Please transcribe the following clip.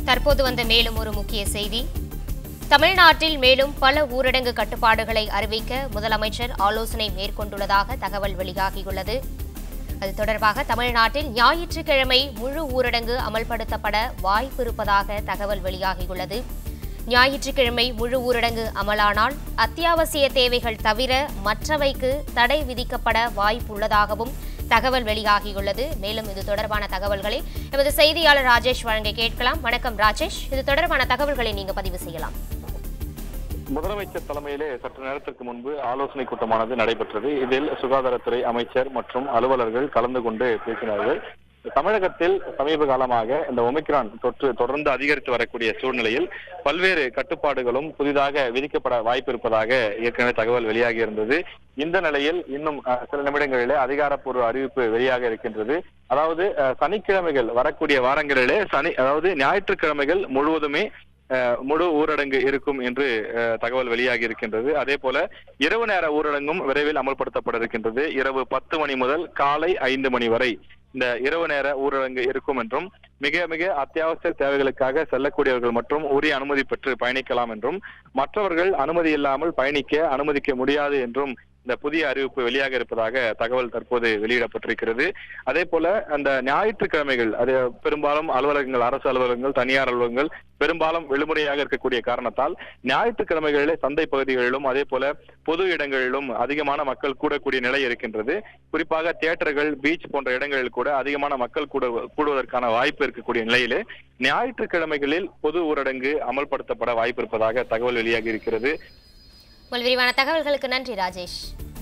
தற்போது வந்த மேலும் ஒரு முக்கிய செய்தி தமிழ்நாட்டில் மேலும் பல ஊரடங்கு கட்டுப்பாடுகளை அறிவிக்க முதலமைச்சர் ஆலோசனை மேற்கொண்டுள்ளதாக தகவல் வெளியாகியுள்ளது அது தொடர்பாக தமிழ்நாட்டில் ஞாயிற்றுக்கிழமை முழு ஊரடங்கு அமல்படுத்தப்பட வாய்ப்பு இருப்பதாக தகவல் வெளியாகியுள்ளது ஞாயிற்றுக்கிழமை முழு ஊரடங்கு அமலானால் அத்தியாவசிய தேவைகள் தவிர மற்றவைக்கு தடை விதிக்கப்பட வாய்ப்புள்ளதாகவும் தகவல் வெளியாகியுள்ளது மேலும் இது தொடர்பான தகவல்களை எமது செய்தியாளர் ராஜேஷ் வழங்க கேட்கலாம் வணக்கம் ராஜேஷ் இது தொடர்பான தகவல்களை நீங்க பதிவு செய்யலாம் முதலமைச்சர் தலைமையிலே சற்று நேரத்திற்கு முன்பு ஆலோசனை கூட்டமானது நடைபெற்றது இதில் சுகாதாரத்துறை அமைச்சர் மற்றும் அலுவலர்கள் கலந்து கொண்டு பேசினார்கள் தமிழகத்தில் சமீப காலமாக இந்த ஒமிக்ரான் தொற்று தொடர்ந்து அதிகரித்து வரக்கூடிய சூழ்நிலையில் பல்வேறு கட்டுப்பாடுகளும் புதிதாக விதிக்கப்பட வாய்ப்பு இருப்பதாக ஏற்கனவே தகவல் வெளியாகி இருந்தது இந்த நிலையில் இன்னும் அஹ், சில நிமிடங்களிலே அதிகாரப்பூர்வ அறிவிப்பு வெளியாக இருக்கின்றது அதாவது அஹ், சனிக்கிழமைகள் வரக்கூடிய வாரங்களிலே சனி அதாவது ஞாயிற்றுக்கிழமைகள் முழுவதுமே அஹ், முழு ஊரடங்கு இருக்கும் என்று அஹ், தகவல் வெளியாகி இருக்கின்றது அதே போல இரவு நேர ஊரடங்கும் விரைவில் அமல்படுத்தப்பட இருக்கின்றது இரவு பத்து மணி முதல் காலை ஐந்து மணி வரை இந்த இரவு நேர ஊரடங்கு இருக்கும் என்றும் மிக மிக அத்தியாவசிய தேவைகளுக்காக செல்லக்கூடியவர்கள் மற்றும் உரிய அனுமதி பெற்று பயணிக்கலாம் என்றும் மற்றவர்கள் அனுமதி இல்லாமல் பயணிக்க அனுமதிக்க முடியாது என்றும் இந்த புதிய அறிவிப்பு வெளியாக இருப்பதாக தகவல் தற்போது வெளியிடப்பட்டிருக்கிறது அதே போல அந்த ஞாயிற்றுக்கிழமைகள் அது பெரும்பாலும் அலுவலகங்கள் அரசு அலுவலகங்கள் தனியார் அலுவலகங்கள் பெரும்பாலும் விடுமுறையாக இருக்கக்கூடிய காரணத்தால் ஞாயிற்றுக்கிழமைகளிலே சந்தை பகுதிகளிலும் அதே போல பொது இடங்களிலும் அதிகமான மக்கள் கூடக்கூடிய நிலை இருக்கின்றது குறிப்பாக தியேட்டர்கள் பீச் போன்ற இடங்களில் கூட அதிகமான மக்கள் கூட கூடுவதற்கான வாய்ப்பு இருக்கக்கூடிய நிலையிலே ஞாயிற்றுக்கிழமைகளில் பொது ஊரடங்கு அமல்படுத்தப்பட வாய்ப்பு இருப்பதாக தகவல் வெளியாகி இருக்கிறது உங்கள் விரிவான தகவல்களுக்கு நன்றி ராஜேஷ்